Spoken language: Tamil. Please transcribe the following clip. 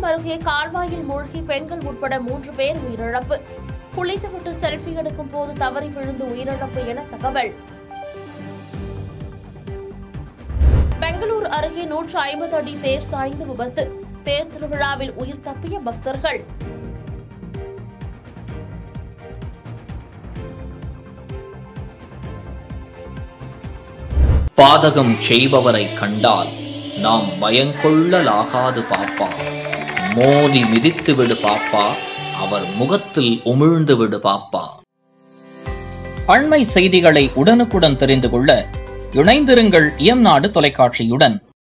விழுப்புரம் அருகே கால்வாயில் மூழ்கி பெண்கள் உட்பட மூன்று பேர் உயிரிழப்பு குளித்துவிட்டு செல்ஃபி எடுக்கும் போது தவறி விழுந்து உயிரிழப்பு என தகவல் பெங்களூர் அருகே நூற்று ஐம்பது அடி தேர் சாய்ந்த விபத்து தேர் திருவிழாவில் உயிர் தப்பிய பக்தர்கள் பாதகம் செய்பவரை கண்டால் நாம் பயங்கொள்ளலாகாது பாப்பா மோதி மிதித்து விடு பாப்பா அவர் முகத்தில் உமிழ்ந்து விடு பாப்பா அண்மை செய்திகளை உடனுக்குடன் தெரிந்து கொள்ள இணைந்திருங்கள் இயம்நாடு தொலைக்காட்சியுடன்